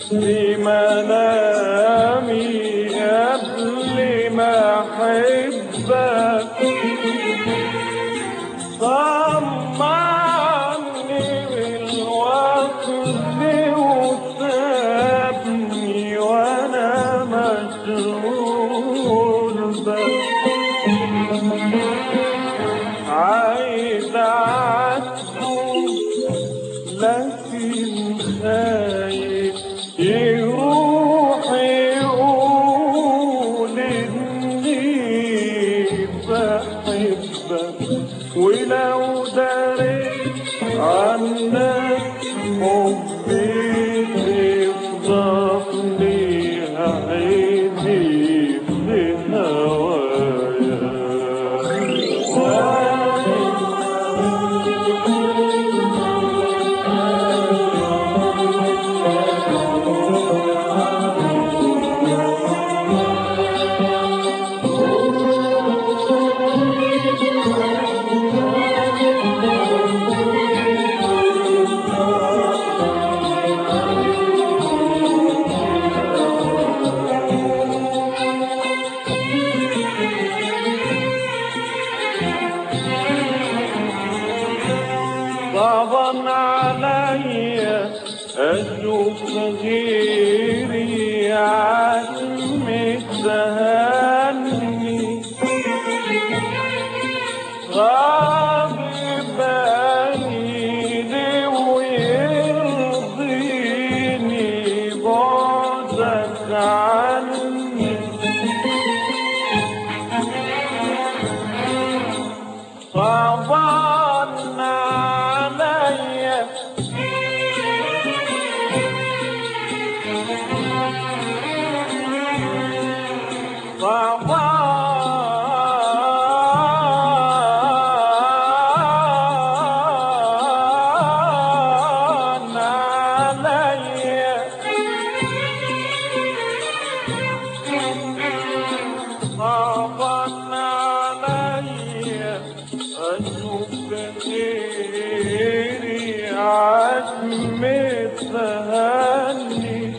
في منامي قبل ما احبك طمعني بالوقت وسابني وانا مشغول بك عايز اعاتبه لكن خايف يروح يقول اني بحبك ولو دريت عنك حبي تفضحني عيني في هوايا صعبا عليا اشوف غيري عم تهني غاضبني لي ويرضيني بعدك عني صعبان عليا صعبان عليا صعبان عليا أشوف غيري عزم تهني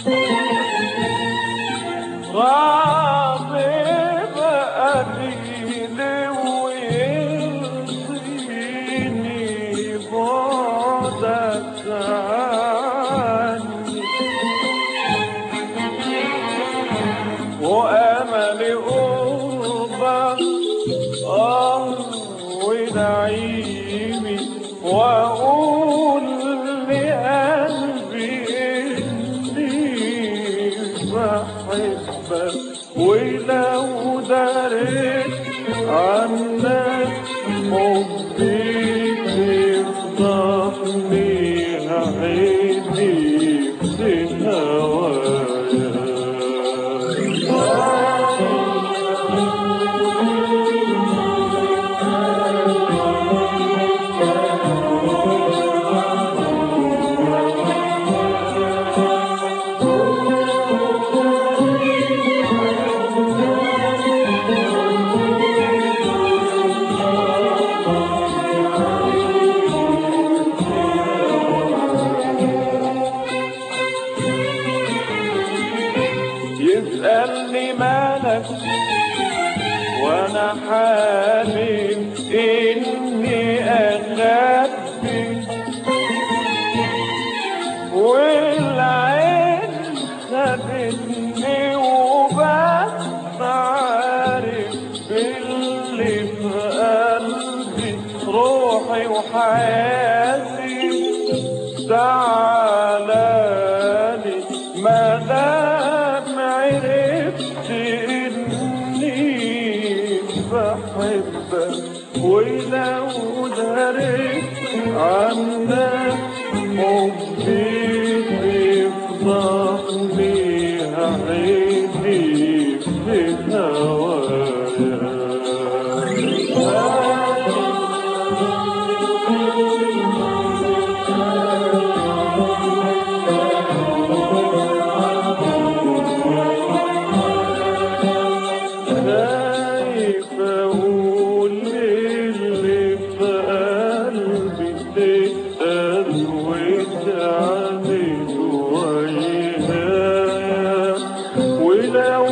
غاضب قليل ويرضيني بعدك عني وامل قربك اه ونعيمي واقول لقلبي اني بحبك ولو دريت عنك حبي تفضحني عيني في يسألني مالك وانا حالم اني اخبي والعين خدتني وبس عارف باللي في قلبي روحي وحياتي تعالالي ما دام عرفت اني بحبك ولو دريت عنك حبي تفضحني عيني في خايف اقول اللي في قلبي لو